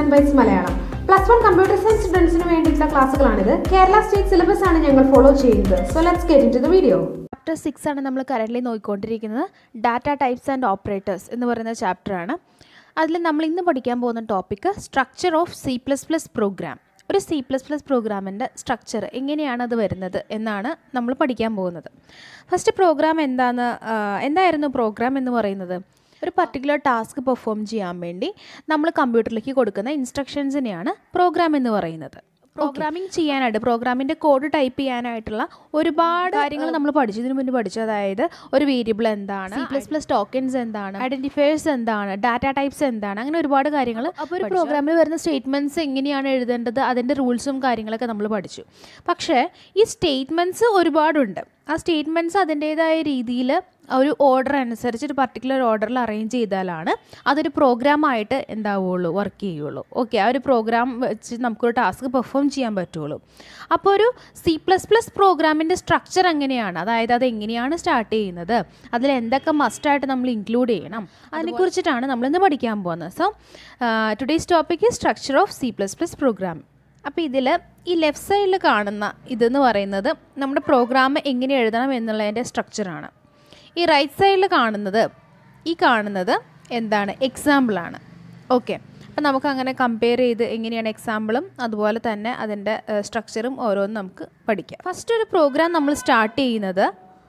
ബൈസ് Malayalam plus one computer science സ്റ്റുഡൻസിന് വേണ്ടിയിട്ടുള്ള ക്ലാസ്സുകളാണിത് Kerala state syllabus ആണ് ഞങ്ങൾ ഫോളോ ചെയ്യുന്നത് so let's get into the video chapter six ആണ് നമ്മൾ കറൻ്റ്ലി നോക്കിക്കൊണ്ടിരിക്കുന്നത് ഡാറ്റ ടൈപ്സ് ആൻഡ് ഓപ്പറേറ്റേഴ്സ് എന്ന് പറയുന്ന ചാപ്റ്ററാണ് അതിൽ നമ്മൾ ഇന്ന് പഠിക്കാൻ പോകുന്ന topic structure of C plus plus program ഒരു സി പ്ലസ് പ്ലസ് പ്രോഗ്രാമിൻ്റെ സ്ട്രക്ചർ എങ്ങനെയാണ് അത് വരുന്നത് എന്നാണ് നമ്മൾ പഠിക്കാൻ പോകുന്നത് ഫസ്റ്റ് പ്രോഗ്രാം എന്താന്ന് ആ, എന്തായിരുന്നു പ്രോഗ്രാം എന്ന് പറയുന്നത് ഒരു പർട്ടിക്കുലർ ടാസ്ക് പെർഫോം ചെയ്യാൻ വേണ്ടി നമ്മൾ കമ്പ്യൂട്ടറിലേക്ക് കൊടുക്കുന്ന ഇൻസ്ട്രക്ഷൻസിനെയാണ് പ്രോഗ്രാം എന്ന് പറയുന്നത് പ്രോഗ്രാമിംഗ് ചെയ്യാനായിട്ട് പ്രോഗ്രാമിൻ്റെ കോഡ് ടൈപ്പ് ചെയ്യാനായിട്ടുള്ള ഒരുപാട് കാര്യങ്ങൾ നമ്മൾ പഠിച്ചു ഇതിനു മുന്നേ പഠിച്ചു അതായത് ഒരു വേരിയബിൾ എന്താണ് സി പ്ലസ് പ്ലസ് ടോക്കൻസ് എന്താണ് ഐഡന്റിഫയേഴ്സ് എന്താണ് ഡാറ്റ ടൈപ്സ് എന്താണ് അങ്ങനെ ഒരുപാട് കാര്യങ്ങൾ അപ്പോൾ ഒരു പ്രോഗ്രാമിൽ വരുന്ന സ്റ്റേറ്റ്മെൻറ്റ്സ് എങ്ങനെയാണ് എഴുതേണ്ടത് അതിൻ്റെ റൂൾസും കാര്യങ്ങളൊക്കെ നമ്മൾ പഠിച്ചു പക്ഷേ ഈ സ്റ്റേറ്റ്മെൻറ്റ്സ് ഒരുപാടുണ്ട് ആ സ്റ്റേറ്റ്മെൻറ്റ്സ് അതിൻ്റേതായ രീതിയിൽ ഒരു ഓർഡർ അനുസരിച്ച് ഒരു പർട്ടിക്കുലർ ഓർഡറിൽ അറേഞ്ച് ചെയ്താലാണ് അതൊരു പ്രോഗ്രാമായിട്ട് എന്താവുള്ളൂ വർക്ക് ചെയ്യുള്ളൂ ഓക്കെ ആ ഒരു പ്രോഗ്രാം വെച്ച് നമുക്കൊരു ടാസ്ക് പെർഫോം ചെയ്യാൻ പറ്റുള്ളൂ അപ്പോൾ ഒരു സി പ്ലസ് പ്ലസ് പ്രോഗ്രാമിൻ്റെ സ്ട്രക്ചർ എങ്ങനെയാണ് അതായത് അത് എങ്ങനെയാണ് സ്റ്റാർട്ട് ചെയ്യുന്നത് അതിൽ എന്തൊക്കെ മസ്റ്റായിട്ട് നമ്മൾ ഇൻക്ലൂഡ് ചെയ്യണം അതിനെക്കുറിച്ചിട്ടാണ് നമ്മളിന്ന് പഠിക്കാൻ പോകുന്നത് so today's topic structure of C plus plus program അപ്പോൾ ഇതിൽ ഈ ലെഫ്റ്റ് സൈഡിൽ കാണുന്ന ഇതെന്ന് പറയുന്നത് നമ്മുടെ പ്രോഗ്രാം എങ്ങനെ എഴുതണം എന്നുള്ളതിൻ്റെ സ്ട്രക്ചറാണ് ഈ റൈറ്റ് സൈഡിൽ കാണുന്നത് ഈ കാണുന്നത് എന്താണ് എക്സാമ്പിളാണ് ഓക്കെ അപ്പം നമുക്ക് അങ്ങനെ കമ്പയർ ചെയ്ത് എങ്ങനെയാണ് എക്സാമ്പിളും അതുപോലെ തന്നെ അതിൻ്റെ സ്ട്രക്ചറും ഓരോന്നും നമുക്ക് പഠിക്കാം ഫസ്റ്റ് ഒരു പ്രോഗ്രാം നമ്മൾ സ്റ്റാർട്ട് ചെയ്യുന്നത്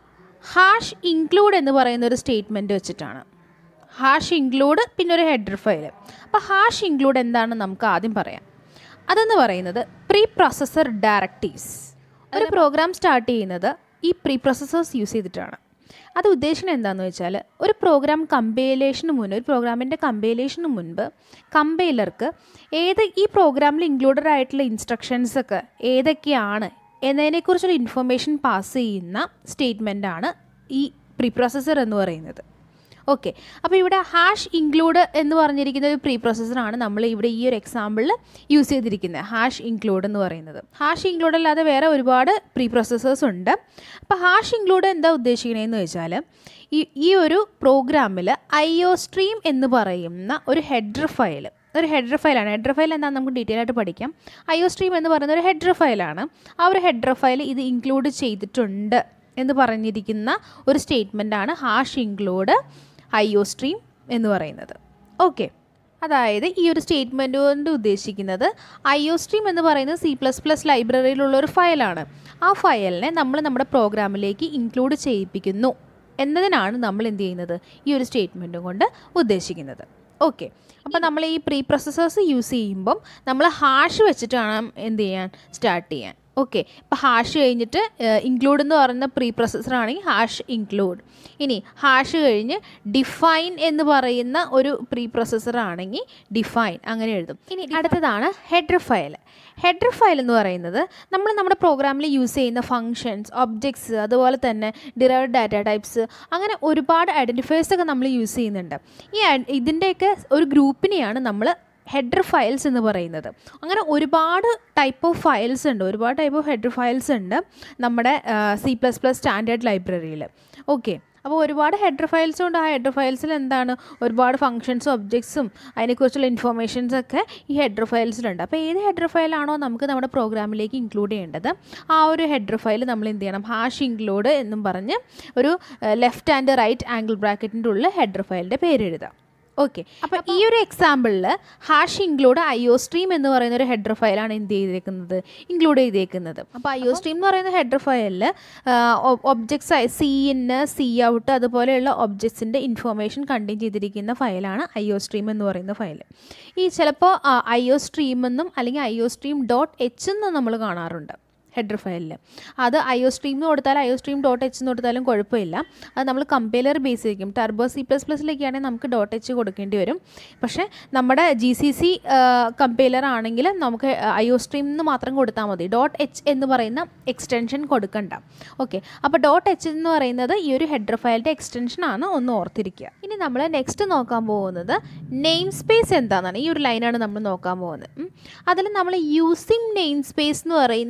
ഹാഷ് ഇൻക്ലൂഡ് എന്ന് പറയുന്ന ഒരു സ്റ്റേറ്റ്മെൻറ്റ് വെച്ചിട്ടാണ് ഹാഷ് ഇൻക്ലൂഡ് പിന്നെ ഒരു ഹെഡർ ഫയൽ അപ്പോൾ ഹാഷ് ഇൻക്ലൂഡ് എന്താണെന്ന് നമുക്ക് ആദ്യം പറയാം അതെന്ന് പറയുന്നത് പ്രീ പ്രോസസ്സർ ഡയറക്റ്റീവ്സ് ഒരു പ്രോഗ്രാം സ്റ്റാർട്ട് ചെയ്യുന്നത് ഈ പ്രീ പ്രോസസ്സേഴ്സ് യൂസ് ചെയ്തിട്ടാണ് അത് ഉദ്ദേശിക്കുന്നത് എന്താണെന്ന് വെച്ചാൽ ഒരു പ്രോഗ്രാം കമ്പൈലേഷന് മുൻപ് ഒരു പ്രോഗ്രാമിൻ്റെ കമ്പൈലേഷന് മുൻപ് കമ്പൈലർക്ക് ഏത് ഈ പ്രോഗ്രാമിൽ ഇൻക്ലൂഡഡ് ആയിട്ടുള്ള ഇൻസ്ട്രക്ഷൻസ് ഒക്കെ ഏതൊക്കെയാണ് എന്നതിനെക്കുറിച്ചൊരു ഇൻഫർമേഷൻ പാസ് ചെയ്യുന്ന സ്റ്റേറ്റ്മെൻറ്റാണ് ഈ പ്രീ പ്രോസസ്സർ എന്ന് പറയുന്നത് ഓക്കെ അപ്പോൾ ഇവിടെ ഹാഷ് ഇൻക്ലൂഡ് എന്ന് പറഞ്ഞിരിക്കുന്ന ഒരു പ്രീ പ്രോസസ്സറാണ് നമ്മൾ ഇവിടെ ഈ ഒരു എക്സാമ്പിളിൽ യൂസ് ചെയ്തിരിക്കുന്നത് ഹാഷ് ഇൻക്ലൂഡ് എന്ന് പറയുന്നത് ഹാഷ് ഇൻക്ലൂഡ് അല്ലാതെ വേറെ ഒരുപാട് പ്രീ പ്രോസസ്സേഴ്സ് ഉണ്ട് അപ്പോൾ ഹാഷ് ഇൻക്ലൂഡ് എന്താ ഉദ്ദേശിക്കണതെന്ന് വെച്ചാൽ ഈ ഈ ഒരു പ്രോഗ്രാമിൽ ഐ ഒ സ്ട്രീം എന്ന് പറയുന്ന ഒരു ഹെഡർ ഫയൽ ഒരു ഹെഡർ ഫയലാണ് ഹെഡർ ഫയൽ എന്താണെന്ന് നമുക്ക് ഡീറ്റെയിൽ ആയിട്ട് പഠിക്കാം ഐ ഒ സ്ട്രീം എന്ന് പറയുന്ന ഒരു ഹെഡർ ഫയലാണ് ആ ഒരു ഹെഡർ ഫയൽ ഇത് ഇൻക്ലൂഡ് ചെയ്തിട്ടുണ്ട് എന്ന് പറഞ്ഞിരിക്കുന്ന ഒരു സ്റ്റേറ്റ്മെൻറ്റാണ് hash include I O stream എന്ന് പറയുന്നത് ഓക്കെ അതായത് ഈ ഒരു സ്റ്റേറ്റ്മെൻറ്റ് കൊണ്ട് ഉദ്ദേശിക്കുന്നത് ഐ ഒ സ്ട്രീം എന്ന് പറയുന്നത് സി പ്ലസ് പ്ലസ് ലൈബ്രറിയിലുള്ള ഒരു ഫയലാണ് ആ ഫയലിനെ നമ്മൾ നമ്മുടെ പ്രോഗ്രാമിലേക്ക് ഇൻക്ലൂഡ് ചെയ്യിപ്പിക്കുന്നു എന്നതിനാണ് നമ്മൾ എന്ത് ചെയ്യുന്നത് ഈ ഒരു സ്റ്റേറ്റ്മെൻറ്റും കൊണ്ട് ഉദ്ദേശിക്കുന്നത് ഓക്കെ അപ്പോൾ നമ്മൾ ഈ പ്രീ പ്രോസസ്സേഴ്സ് യൂസ് ചെയ്യുമ്പം നമ്മൾ ഹാഷ് വെച്ചിട്ടാണ് എന്ത് ചെയ്യാൻ സ്റ്റാർട്ട് ചെയ്യാൻ ഓക്കെ ഇപ്പോൾ ഹാഷ് കഴിഞ്ഞിട്ട് ഇൻക്ലൂഡ് എന്ന് പറയുന്ന പ്രീ പ്രോസസ്സർ ആണെങ്കിൽ ഹാഷ് ഇൻക്ലൂഡ് ഇനി ഹാഷ് കഴിഞ്ഞ് ഡിഫൈൻ എന്ന് പറയുന്ന ഒരു പ്രീ പ്രോസസ്സർ ആണെങ്കിൽ ഡിഫൈൻ അങ്ങനെ എഴുതും ഇനി അടുത്തതാണ് ഹെഡർ ഫയൽ ഹെഡർ ഫയൽ എന്ന് പറയുന്നത് നമ്മൾ നമ്മുടെ പ്രോഗ്രാമിൽ യൂസ് ചെയ്യുന്ന ഫങ്ഷൻസ് ഒബ്ജക്ട്സ് അതുപോലെ തന്നെ ഡിറൈവഡ് ഡാറ്റ ടൈപ്സ് അങ്ങനെ ഒരുപാട് ഐഡൻറ്റിഫയേഴ്സ് ഒക്കെ നമ്മൾ യൂസ് ചെയ്യുന്നുണ്ട് ഈ ഐ- ഇതിൻ്റെയൊക്കെ ഒരു ഗ്രൂപ്പിനെയാണ് നമ്മൾ ഹെഡർ ഫയൽസ് എന്ന് പറയുന്നത് അങ്ങനെ ഒരുപാട് ടൈപ്പ് ഓഫ് ഫയൽസ് ഉണ്ട് ഒരുപാട് ടൈപ്പ് ഓഫ് ഹെഡർ ഫയൽസ് ഉണ്ട് നമ്മുടെ സി പ്ലസ് പ്ലസ് സ്റ്റാൻഡേർഡ് ലൈബ്രറിയിൽ ഓക്കെ അപ്പോൾ ഒരുപാട് ഹെഡർ ഫയൽസ് ഉണ്ട് ആ ഹെഡർ ഫയൽസിൽ എന്താണ് ഒരുപാട് ഫങ്ഷൻസും ഒബ്ജക്ട്സും അതിനെക്കുറിച്ചുള്ള ഇൻഫർമേഷൻസ് ഒക്കെ ഈ ഹെഡർ ഫയൽസിലുണ്ട് അപ്പോൾ ഏത് ഹെഡർ ഫയലാണോ നമുക്ക് നമ്മുടെ പ്രോഗ്രാമിലേക്ക് ഇൻക്ലൂഡ് ചെയ്യേണ്ടത് ആ ഒരു ഹെഡർ ഫയൽ നമ്മൾ എന്ത് ചെയ്യണം ഹാഷ് ഇൻക്ലൂഡ് എന്നും പറഞ്ഞ് ഒരു ലെഫ്റ്റ് ആൻഡ് റൈറ്റ് ആംഗിൾ ബ്രാക്കറ്റിൻ്റെ ഉള്ളിൽ ഹെഡർ ഫയലിൻ്റെ പേര് എഴുതാം ഓക്കെ അപ്പോൾ ഈ ഒരു എക്സാമ്പിളിൽ hash include I O stream എന്ന് പറയുന്ന ഒരു ഹെഡർ ഫയലാണ് എന്ത് ചെയ്തേക്കുന്നത് ഇൻക്ലൂഡ് ചെയ്തേക്കുന്നത് അപ്പോൾ ഐ ഒ സ്ട്രീം എന്ന് പറയുന്ന ഹെഡർ ഫയലിൽ objects C in C out അതുപോലെയുള്ള ഒബ്ജക്ട്സിൻ്റെ ഇൻഫർമേഷൻ കണ്ടെയ്ൻ ചെയ്തിരിക്കുന്ന ഫയലാണ് ഐ ഒ സ്ട്രീം എന്ന് പറയുന്ന ഫയൽ ഈ ചിലപ്പോൾ ഐ ഒ സ്ട്രീം എന്നും അല്ലെങ്കിൽ I O stream dot H എന്നും നമ്മൾ കാണാറുണ്ട് ഹെഡർ ഫയലിൽ അത് ഐ ഒ സ്ട്രീം എന്ന് കൊടുത്താൽ I O stream dot H എന്ന് കൊടുത്താലും കുഴപ്പമില്ല അത് നമ്മൾ കമ്പൈലർ ബേസ് ചെയ്യും ടർബോ സി പ്ലസ് പ്ലസിലേക്കാണെങ്കിൽ നമുക്ക് ഡോട്ട് എച്ച് കൊടുക്കേണ്ടി വരും പക്ഷേ നമ്മുടെ ജി സി സി കമ്പൈലർ ആണെങ്കിൽ നമുക്ക് ഐ ഒ സ്ട്രീം എന്ന് മാത്രം കൊടുത്താൽ മതി ഡോട്ട് എച്ച് എന്ന് പറയുന്ന എക്സ്റ്റൻഷൻ കൊടുക്കണ്ട ഓക്കെ അപ്പോൾ ഡോട്ട് എച്ച് എന്ന് പറയുന്നത് ഈ ഒരു ഹെഡർ ഫയലിൻ്റെ എക്സ്റ്റൻഷൻ ആണ് ഒന്ന് ഓർത്തിരിക്കുക ഇനി നമ്മൾ നെക്സ്റ്റ് നോക്കാൻ പോകുന്നത് നെയിം സ്പേസ് എന്താണെന്നാണ് ഈ ഒരു ലൈനാണ് നമ്മൾ നോക്കാൻ പോകുന്നത് അതിൽ നമ്മൾ യൂസിങ് നെയിം സ്പേസ് എന്ന് പറയുന്ന ഇത്രയും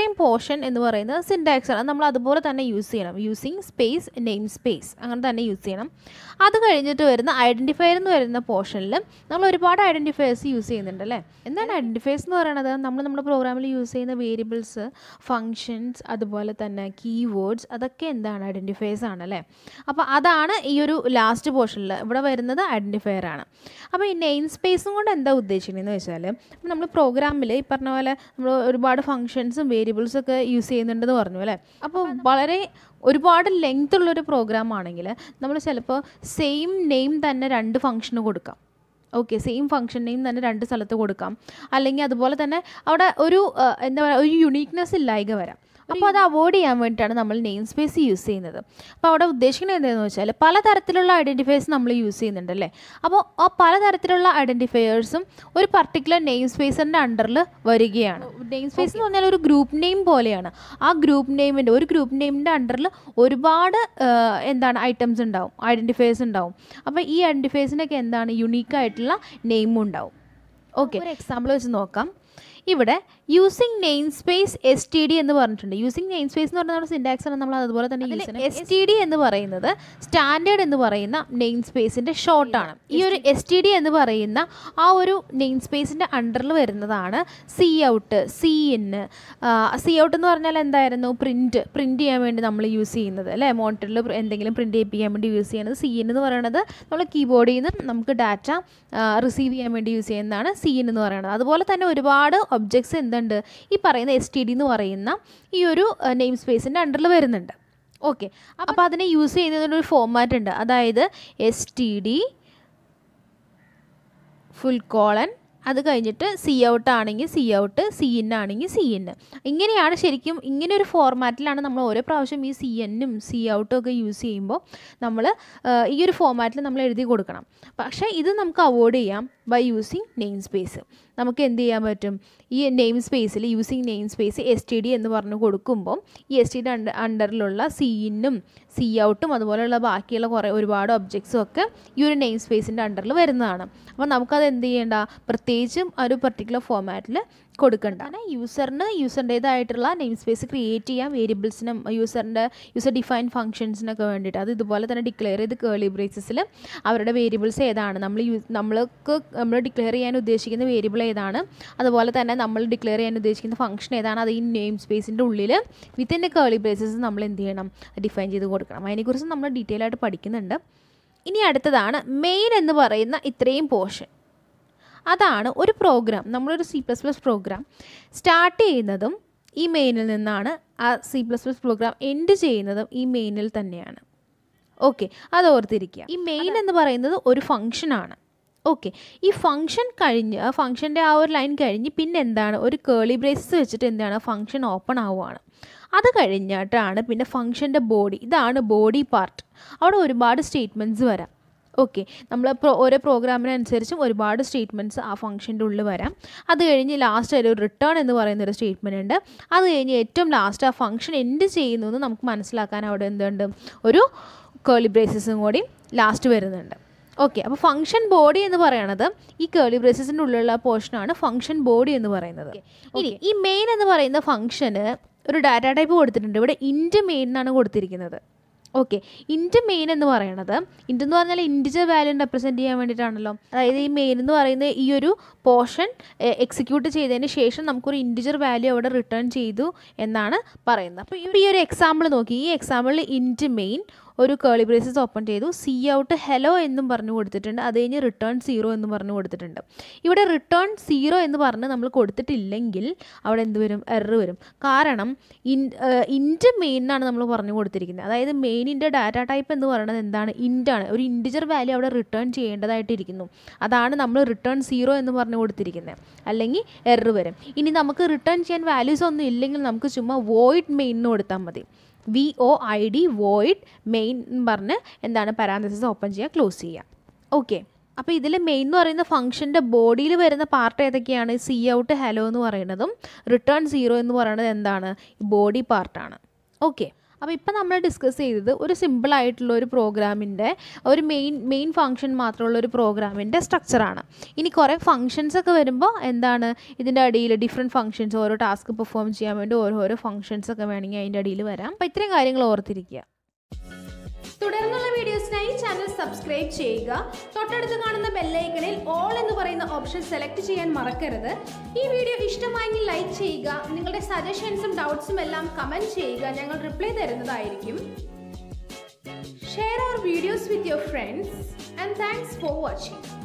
ഇത്രയും പോർഷൻ എന്ന് പറയുന്നത് സിൻടാക്സ് ആണ് നമ്മൾ അതുപോലെ തന്നെ യൂസ് ചെയ്യണം യൂസിങ് സ്പേസ് നെയിം സ്പേസ് അങ്ങനെ തന്നെ യൂസ് ചെയ്യണം അത് കഴിഞ്ഞിട്ട് വരുന്ന ഐഡൻറ്റിഫയർ എന്ന് വരുന്ന പോർഷനിൽ നമ്മൾ ഒരുപാട് ഐഡൻറ്റിഫയേഴ്സ് യൂസ് ചെയ്യുന്നുണ്ട് അല്ലേ എന്താണ് ഐഡൻറ്റിഫയേഴ്സ് എന്ന് പറയുന്നത് നമ്മൾ നമ്മുടെ പ്രോഗ്രാമിൽ യൂസ് ചെയ്യുന്ന വേരിയബിൾസ് ഫങ്ഷൻസ് അതുപോലെ തന്നെ കീവേഡ്സ് അതൊക്കെ എന്താണ് ഐഡൻറ്റിഫയേഴ്സ് ആണ് അല്ലേ അപ്പോൾ അതാണ് ഈ ഒരു ലാസ്റ്റ് പോർഷനിൽ ഇവിടെ വരുന്നത് ഐഡൻറ്റിഫയർ ആണ് അപ്പോൾ ഈ നെയിം സ്പേസും കൊണ്ട് എന്താ ഉദ്ദേശിക്കുന്നതെന്ന് വെച്ചാൽ നമ്മൾ പ്രോഗ്രാമിൽ ഈ പറഞ്ഞ പോലെ നമ്മൾ ഒരുപാട് ഫങ്ഷൻസും വേരിയബിൾസും ഒക്കെ യൂസ് ചെയ്യുന്നുണ്ടെന്ന് പറഞ്ഞു അല്ലേ അപ്പോൾ വളരെ ഒരുപാട് ലെങ്ത് ഉള്ളൊരു പ്രോഗ്രാം ആണെങ്കിൽ നമ്മൾ ചിലപ്പോൾ സെയിം നെയിം തന്നെ രണ്ട് ഫംഗ്ഷന് കൊടുക്കാം ഓക്കെ സെയിം ഫംഗ്ഷൻ നെയിം തന്നെ രണ്ട് സ്ഥലത്ത് കൊടുക്കാം അല്ലെങ്കിൽ അതുപോലെ തന്നെ അവിടെ ഒരു ആ, എന്താ പറയുക ഒരു യുണീക്നെസ് ഇല്ലായ്ക വരാം അപ്പോൾ അത് അവോയ്ഡ് ചെയ്യാൻ വേണ്ടിയിട്ടാണ് നമ്മൾ നെയിം സ്പേസ് യൂസ് ചെയ്യുന്നത് അപ്പോൾ അവിടെ ഉദ്ദേശിക്കുന്നത് എന്താണെന്ന് വെച്ചാൽ പലതരത്തിലുള്ള ഐഡൻറ്റിഫയേഴ്സ് നമ്മൾ യൂസ് ചെയ്യുന്നുണ്ട് അല്ലേ അപ്പോൾ ആ പലതരത്തിലുള്ള ഐഡൻറ്റിഫയേഴ്സും ഒരു പർട്ടിക്കുലർ നെയിം സ്പേസിൻ്റെ അണ്ടറിൽ വരികയാണ് നെയിം സ്പേസ് എന്ന് പറഞ്ഞാൽ ഒരു ഗ്രൂപ്പ് നെയിം പോലെയാണ് ആ ഗ്രൂപ്പ് നെയിമിൻ്റെ ഒരു ഗ്രൂപ്പ് നെയിമിൻ്റെ അണ്ടറിൽ ഒരുപാട് ആ, എന്താണ് ഐറ്റംസ് ഉണ്ടാവും ഐഡൻറ്റിഫയേഴ്സ് ഉണ്ടാവും അപ്പോൾ ഈ ഐഡൻറ്റിഫയേഴ്സിനൊക്കെ എന്താണ് യുണീക്ക് ആയിട്ടുള്ള നെയിമും ഉണ്ടാവും ഓക്കെ ഒരു എക്സാമ്പിൾ വെച്ച് നോക്കാം ഇവിടെ using namespace S T D എന്ന് പറഞ്ഞിട്ടുണ്ട് യൂസിങ് നെയിം സ്പേസ് എന്ന് പറഞ്ഞാൽ നമ്മുടെ സിൻടാക്സ് ആണ് നമ്മൾ അതുപോലെ തന്നെ യൂസ് ചെയ്യണം എസ് ടി ഡി എന്ന് പറയുന്നത് സ്റ്റാൻഡേർഡ് എന്ന് പറയുന്ന നെയിം സ്പേസിൻ്റെ ഷോർട്ടാണ് ഈ ഒരു എസ് ടി ഡി എന്ന് പറയുന്ന ആ ഒരു നെയിം സ്പേസിൻ്റെ അണ്ടറിൽ വരുന്നതാണ് C out C in C out എന്ന് പറഞ്ഞാൽ എന്തായിരുന്നു പ്രിൻറ്റ് പ്രിൻറ്റ് ചെയ്യാൻ വേണ്ടി നമ്മൾ യൂസ് ചെയ്യുന്നത് അല്ലേ മോണിറ്ററിൽ എന്തെങ്കിലും പ്രിൻറ്റ് ചെയ്യിപ്പിക്കാൻ വേണ്ടി യൂസ് ചെയ്യുന്നത് സി ഇൻ എന്ന് പറയുന്നത് നമ്മൾ കീബോർഡിൽ നിന്ന് നമുക്ക് ഡാറ്റ റിസീവ് ചെയ്യാൻ വേണ്ടി യൂസ് ചെയ്യുന്നതാണ് സി ഇൻ എന്ന് പറയുന്നത് അതുപോലെ തന്നെ ഒരുപാട് ഒബ്ജക്ട്സ് എന്തുണ്ട് ഈ പറയുന്ന എസ് ടി ഡി എന്ന് പറയുന്ന ഈ ഒരു നെയിം സ്പേസിൻ്റെ അണ്ടറിൽ വരുന്നുണ്ട് ഓക്കെ അപ്പോൾ അതിനെ യൂസ് ചെയ്യുന്നതിനൊരു ഫോമാറ്റ് ഉണ്ട് അതായത് S T D full colon അത് കഴിഞ്ഞിട്ട് സി ഔട്ട് ആണെങ്കിൽ സി ഔട്ട് സി ഇൻ ആണെങ്കിൽ സി ഇൻ ഇങ്ങനെയാണ് ശരിക്കും ഇങ്ങനെ ഒരു ഫോർമാറ്റിലാണ് നമ്മൾ ഓരോ പ്രാവശ്യം ഈ സി എന്നും സി ഔട്ടും ഒക്കെ യൂസ് ചെയ്യുമ്പോൾ നമ്മൾ ഈ ഒരു ഫോർമാറ്റിൽ നമ്മൾ എഴുതി കൊടുക്കണം പക്ഷേ ഇത് നമുക്ക് അവോയ്ഡ് ചെയ്യാം ബൈ യൂസിങ് നെയിം സ്പേസ് നമുക്ക് എന്ത് ചെയ്യാൻ പറ്റും ഈ നെയിം സ്പേസിൽ using namespace S T D എന്ന് പറഞ്ഞ് കൊടുക്കുമ്പോൾ ഈ എസ് ടി ഡി അണ്ടർ അണ്ടറിലുള്ള സി ഇന്നും സി ഔട്ടും അതുപോലെയുള്ള ബാക്കിയുള്ള കുറേ ഒരുപാട് ഒബ്ജക്ട്സും ഒക്കെ ഈ ഒരു നെയിം സ്പേസിൻ്റെ അണ്ടറിൽ വരുന്നതാണ് അപ്പോൾ നമുക്കത് എന്ത് ചെയ്യേണ്ട പ്രത്യേകിച്ചും ആ ഒരു പെർട്ടിക്കുലർ ഫോമാറ്റിൽ കൊടുക്കണ്ട കാരണം യൂസറിന് യൂസറിൻ്റേതായിട്ടുള്ള നെയിം സ്പേസ് ക്രിയേറ്റ് ചെയ്യാം വേരിയബിൾസിനും യൂസറിൻ്റെ യൂസർ ഡിഫൈൻ ഫംഗ്ഷൻസിനൊക്കെ വേണ്ടിയിട്ട് അത് ഇതുപോലെ തന്നെ ഡിക്ലെയർ ചെയ്ത് കേളി ബ്രേസസിൽ അവരുടെ വേരിയബിൾസ് ഏതാണ് നമ്മൾ യൂസ് നമ്മൾക്ക് നമ്മൾ ഡിക്ലെയർ ചെയ്യാൻ ഉദ്ദേശിക്കുന്ന വേരിയബിൾ ഏതാണ് അതുപോലെ തന്നെ നമ്മൾ ഡിക്ലെയർ ചെയ്യാൻ ഉദ്ദേശിക്കുന്ന ഫംഗ്ഷൻ ഏതാണ് അത് ഈ നെയിം സ്പേസിൻ്റെ ഉള്ളിൽ വിത്തിൻ കേളി ബ്രേസസ് നമ്മൾ എന്ത് ചെയ്യണം ഡിഫൈൻ ചെയ്ത് കൊടുക്കണം അതിനെക്കുറിച്ച് നമ്മൾ ഡീറ്റെയിൽ ആയിട്ട് പഠിക്കുന്നുണ്ട് ഇനി അടുത്തതാണ് മെയിൻ എന്ന് പറയുന്ന ഇത്രയും പോർഷൻ അതാണ് ഒരു പ്രോഗ്രാം നമ്മളൊരു C plus plus program start ചെയ്യുന്നതും ഈ മെയിനിൽ നിന്നാണ് ആ C plus plus program end ചെയ്യുന്നതും ഈ മെയിനിൽ തന്നെയാണ് ഓക്കെ അത് ഓർത്തിരിക്കുക ഈ മെയിൻ എന്ന് പറയുന്നത് ഒരു ഫങ്ഷനാണ് ഓക്കെ ഈ ഫങ്ഷൻ കഴിഞ്ഞ് ആ ഫങ്ഷൻ്റെ ആ ഒരു ലൈൻ കഴിഞ്ഞ് പിന്നെ എന്താണ് ഒരു കേളി ബ്രേസസ് വെച്ചിട്ട് എന്താണ് ഫങ്ഷൻ ഓപ്പൺ ആവുകയാണ് അത് കഴിഞ്ഞിട്ടാണ് പിന്നെ ഫങ്ഷൻ്റെ ബോഡി ഇതാണ് ബോഡി പാർട്ട് അവിടെ ഒരുപാട് സ്റ്റേറ്റ്മെൻറ്റ്സ് വരാം ഓക്കെ നമ്മൾ പ്രോ ഓരോ പ്രോഗ്രാമിനനുസരിച്ചും ഒരുപാട് സ്റ്റേറ്റ്മെൻറ്റ്സ് ആ ഫംഗ്ഷൻ്റെ ഉള്ളിൽ വരാം അത് കഴിഞ്ഞ് ലാസ്റ്റ് ഒരു റിട്ടേൺ എന്ന് പറയുന്ന ഒരു സ്റ്റേറ്റ്മെൻറ്റ് ഉണ്ട് അത് കഴിഞ്ഞ് ഏറ്റവും ലാസ്റ്റ് ആ ഫംഗ്ഷൻ എൻഡ് ചെയ്യുന്നു എന്ന് നമുക്ക് മനസ്സിലാക്കാൻ അവിടെ എന്തുണ്ട് ഒരു കേളി ബ്രേസസും കൂടി ലാസ്റ്റ് വരുന്നുണ്ട് ഓക്കെ അപ്പോൾ ഫംഗ്ഷൻ ബോഡി എന്ന് പറയുന്നത് ഈ കേളി ബ്രേസസിൻ്റെ ഉള്ളിലുള്ള പോർഷനാണ് ഫംഗ്ഷൻ ബോഡി എന്ന് പറയുന്നത് ഇനി ഈ മെയിൻ എന്ന് പറയുന്ന ഫംഗ്ഷന് ഒരു ഡാറ്റ ടൈപ്പ് കൊടുത്തിട്ടുണ്ട് ഇവിടെ ഇൻറ്റ് മെയിൻ എന്നാണ് കൊടുത്തിരിക്കുന്നത് ഓക്കെ ഇൻറ്റ് മെയിൻ എന്ന് പറയണത് ഇൻറ്റ് എന്ന് പറഞ്ഞാൽ ഇൻറ്റിജർ വാല്യൂ റെപ്രസെൻറ്റ് ചെയ്യാൻ വേണ്ടിയിട്ടാണല്ലോ അതായത് ഈ മെയിൻ എന്ന് പറയുന്ന ഈ ഒരു പോർഷൻ എക്സിക്യൂട്ട് ചെയ്തതിന് ശേഷം നമുക്കൊരു ഇൻറ്റിജർ വാല്യൂ അവിടെ റിട്ടേൺ ചെയ്തു എന്നാണ് പറയുന്നത് അപ്പോൾ ഇവിടെ ഈ ഒരു എക്സാമ്പിൾ നോക്കി ഈ എക്സാമ്പിളിൽ ഇൻറ്റ് മെയിൻ ഒരു കേളി ബ്രേസസ് ഓപ്പൺ ചെയ്തു സി ഔട്ട് ഹലോ എന്നും പറഞ്ഞു കൊടുത്തിട്ടുണ്ട് അത് കഴിഞ്ഞ് റിട്ടേൺ സീറോ എന്ന് പറഞ്ഞു കൊടുത്തിട്ടുണ്ട് ഇവിടെ റിട്ടേൺ സീറോ എന്ന് പറഞ്ഞ് നമ്മൾ കൊടുത്തിട്ടില്ലെങ്കിൽ അവിടെ എന്ത് വരും എറർ വരും കാരണം ഇൻ ഇൻറ്റ് മെയിൻ എന്നാണ് നമ്മൾ പറഞ്ഞു കൊടുത്തിരിക്കുന്നത് അതായത് മെയിനിൻ്റെ ഡാറ്റ ടൈപ്പ് എന്ന് പറയുന്നത് എന്താണ് ഇൻറ്റാണ് ഒരു ഇൻറ്റിജർ വാല്യൂ അവിടെ റിട്ടേൺ ചെയ്യേണ്ടതായിട്ടിരിക്കുന്നു അതാണ് നമ്മൾ റിട്ടേൺ സീറോ എന്ന് പറഞ്ഞു കൊടുത്തിരിക്കുന്നത് അല്ലെങ്കിൽ എറർ വരും ഇനി നമുക്ക് റിട്ടേൺ ചെയ്യാൻ വാല്യൂസ് ഒന്നും ഇല്ലെങ്കിൽ നമുക്ക് ചുമ്മാ വോയിഡ് മെയിൻ എന്ന് കൊടുത്താൽ മതി V O I D void main എന്ന് പറഞ്ഞ് എന്താണ് പാരാന്തസിസ് ഓപ്പൺ ചെയ്യുക ക്ലോസ് ചെയ്യുക ഓക്കെ അപ്പോൾ ഇതിൽ മെയിൻ എന്ന് പറയുന്ന ഫംഗ്ഷൻ്റെ ബോഡിയിൽ വരുന്ന പാർട്ട് ഏതൊക്കെയാണ് സി ഔട്ട് ഹലോ എന്ന് പറയുന്നതും റിട്ടേൺ സീറോ എന്ന് പറയുന്നത് എന്താണ് ബോഡി പാർട്ടാണ് ഓക്കെ അപ്പോൾ ഇപ്പം നമ്മൾ ഡിസ്കസ് ചെയ്തത് ഒരു സിമ്പിൾ ആയിട്ടുള്ള ഒരു പ്രോഗ്രാമിൻ്റെ ഒരു മെയിൻ മെയിൻ ഫംഗ്ഷൻ മാത്രമുള്ള ഒരു പ്രോഗ്രാമിൻ്റെ സ്ട്രക്ചറാണ് ഇനി കുറേ ഫങ്ഷൻസ് ഒക്കെ വരുമ്പോൾ എന്താണ് ഇതിൻ്റെ അടിയിൽ ഡിഫറെൻറ്റ് ഫങ്ഷൻസ് ഓരോ ടാസ്ക് പെർഫോം ചെയ്യാൻ വേണ്ടി ഓരോരോ ഫങ്ഷൻസ് ഒക്കെ വേണമെങ്കിൽ അതിൻ്റെ അടിയിൽ വരാം അപ്പോൾ ഇത്രയും കാര്യങ്ങൾ ഓർത്തിരിക്കുക തുടർന്നുള്ള വീഡിയോസിനായി ചാനൽ സബ്സ്ക്രൈബ് ചെയ്യുക തൊട്ടടുത്ത് കാണുന്ന ബെല്ലൈക്കണിൽ ഓൾ എന്ന് പറയുന്ന ഓപ്ഷൻ സെലക്ട് ചെയ്യാൻ മറക്കരുത് ഈ വീഡിയോ ഇഷ്ടമായെങ്കിൽ ലൈക്ക് ചെയ്യുക നിങ്ങളുടെ സജഷൻസും ഡൗട്ട്സും എല്ലാം കമൻറ്റ് ചെയ്യുക ഞങ്ങൾ റിപ്ലൈ തരുന്നതായിരിക്കും share our videos with your friends and thanks for watching